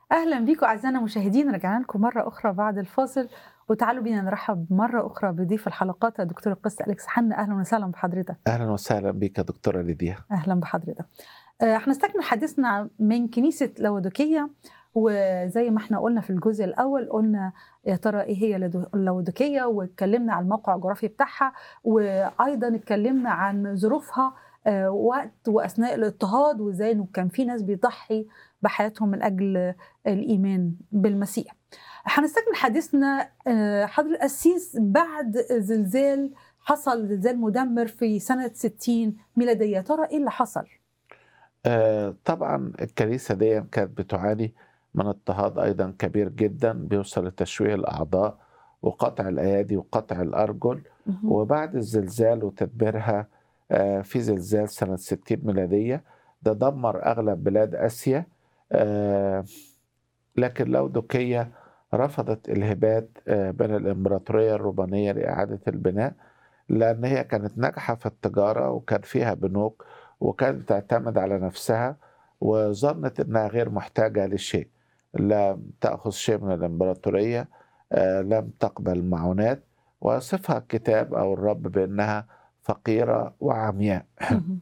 أهلا بيكم أعزائنا المشاهدين رجعنا لكم مرة أخرى بعد الفاصل وتعالوا بينا نرحب مرة أخرى بضيف الحلقات الدكتور القس أليكس حنا أهلا وسهلا بحضرتك اهلا وسهلا بك يا دكتوره ليديا أهلا بحضرتك آه، هنستكمل حديثنا من كنيسة لودوكية وزي ما احنا قلنا في الجزء الأول قلنا يا ترى إيه هي لدو- لودوكية واتكلمنا عن الموقع الجغرافي بتاعها وأيضا اتكلمنا عن ظروفها آه، وقت وأثناء الاضطهاد وإزاي إنه كان في ناس بيضحي بحياتهم من أجل الإيمان بالمسيح هنستكمل حديثنا آه، حضر القسيس بعد زلزال حصل زلزال مدمر في سنة 60 ميلادية يا ترى إيه اللي حصل؟ آه طبعا الكنيسه دي كانت بتعاني من اضطهاد ايضا كبير جدا بيوصل لتشويه الاعضاء وقطع الايادي وقطع الارجل مهم. وبعد الزلزال وتدميرها آه في زلزال سنه 60 ميلاديه ده دمر اغلب بلاد اسيا آه لكن لودوكيه رفضت الهبات آه بين الامبراطوريه الرومانيه لاعاده البناء لان هي كانت ناجحه في التجاره وكان فيها بنوك وكانت بتعتمد على نفسها وظنت انها غير محتاجه لشيء لم تاخذ شيء من الامبراطوريه آه، لم تقبل معونات وصفها الكتاب او الرب بانها فقيره وعمياء مهم.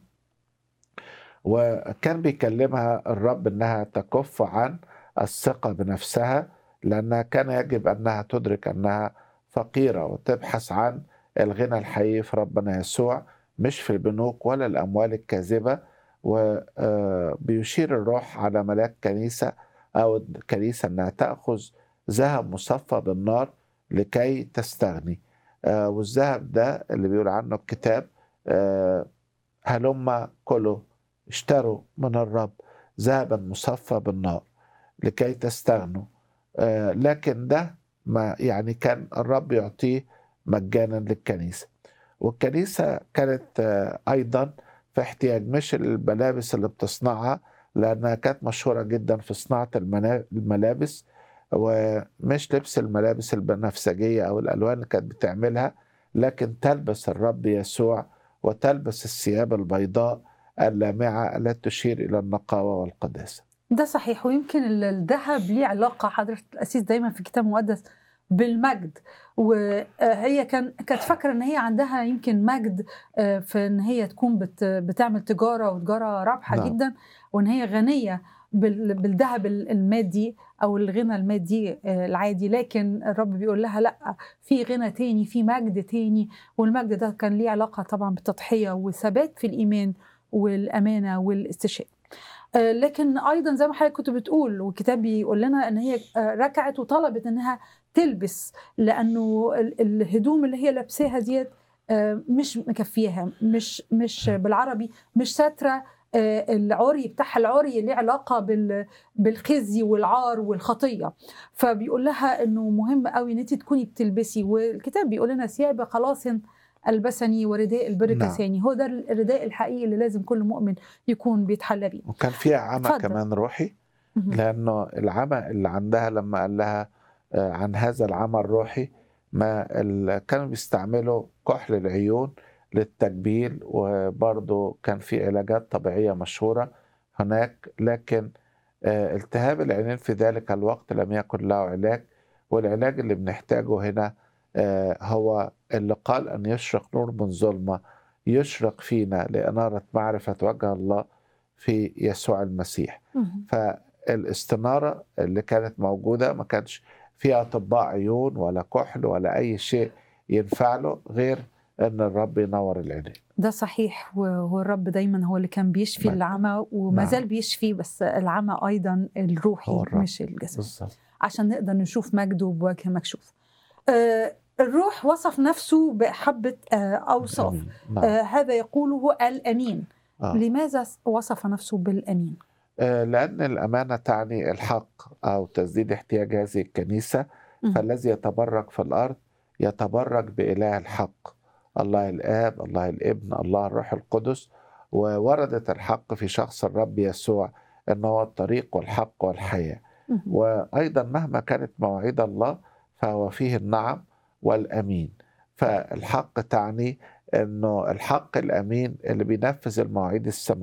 وكان بيكلمها الرب انها تكف عن الثقه بنفسها لانها كان يجب انها تدرك انها فقيره وتبحث عن الغنى الحقيقي في ربنا يسوع مش في البنوك ولا الاموال الكاذبه وبيشير الروح على ملاك كنيسه او الكنيسه انها تاخذ ذهب مصفى بالنار لكي تستغني آه، والذهب ده اللي بيقول عنه الكتاب آه، هلم كلوا اشتروا من الرب ذهبا مصفى بالنار لكي تستغنوا آه، لكن ده ما يعني كان الرب يعطيه مجانا للكنيسه والكنيسه كانت آه، ايضا في احتياج مش الملابس اللي بتصنعها لانها كانت مشهوره جدا في صناعه المنا- الملابس ومش لبس الملابس البنفسجيه او الالوان اللي كانت بتعملها لكن تلبس الرب يسوع وتلبس الثياب البيضاء اللامعه التي تشير الى النقاوه والقداسه. ده صحيح ويمكن ال- الذهب ليه علاقة حضرة القسيس دايما في الكتاب المقدس بالمجد وهي كان كانت فاكرة ان هي عندها يمكن مجد آه، في ان هي تكون بت بتعمل تجارة وتجارة رابحة نعم. جدا وان هي غنية بال- بالذهب ال- المادي او الغنى المادي آه، العادي لكن الرب بيقول لها لا في غنى تاني في مجد تاني والمجد ده كان ليه علاقة طبعا بالتضحية والثبات في الإيمان والأمانة والاستشهاد آه، لكن ايضا زي ما حضرتك كنت بتقول والكتاب بيقول لنا ان هي آه، ركعت وطلبت انها تلبس لانه ال- الهدوم اللي هي لابساها ديت آه، مش مكفيها مش مش بالعربي مش ساتره آه، العري بتاعها العري اللي علاقه بال- بالخزي والعار والخطيه فبيقول لها انه مهم قوي ان انت تكوني بتلبسي والكتاب بيقول لنا ثياب خلاص البسني ورداء البر نعم. كساني هو ده الرداء الحقيقي اللي لازم كل مؤمن يكون بيتحلى بيه وكان فيها عمى اتفضل. كمان روحي مهم. لانه العمى اللي عندها لما قال لها آه، عن هذا العمى الروحي ما ال- كانوا بيستعملوا كحل العيون للتجميل وبرضه كان في علاجات طبيعية مشهورة هناك لكن آه، التهاب العينين في ذلك الوقت لم يكن له علاج والعلاج اللي بنحتاجه هنا آه، هو اللي قال أن يشرق نور من ظلمة يشرق فينا لإنارة معرفة وجه الله في يسوع المسيح مهم. فالاستنارة اللي كانت موجودة ما كانش فيها أطباء عيون ولا كحل ولا أي شيء ينفع له غير أن الرب ينور العينين ده صحيح وهو الرب دايما هو اللي كان بيشفي نعم. العمى وما نعم. زال بيشفي بس العمى ايضا الروحي هو الرب. مش الجسد بالظبط عشان نقدر نشوف مجده بوجه مكشوف آه الروح وصف نفسه بحبة آه أوصاف آمين. نعم. آه هذا يقوله الأمين آه. لماذا وصف نفسه بالأمين آه، لأن الأمانة تعني الحق أو تسديد احتياج هذه الكنيسة مم. فالذي يتبرك في الأرض يتبرك بإله الحق الله الآب الله الابن الله الروح القدس ووردت الحق في شخص الرب يسوع أنه هو الطريق والحق والحياة مهم. وأيضا مهما كانت مواعيد الله فهو فيه النعم والأمين فالحق تعني أنه الحق الأمين اللي بينفذ المواعيد السماوية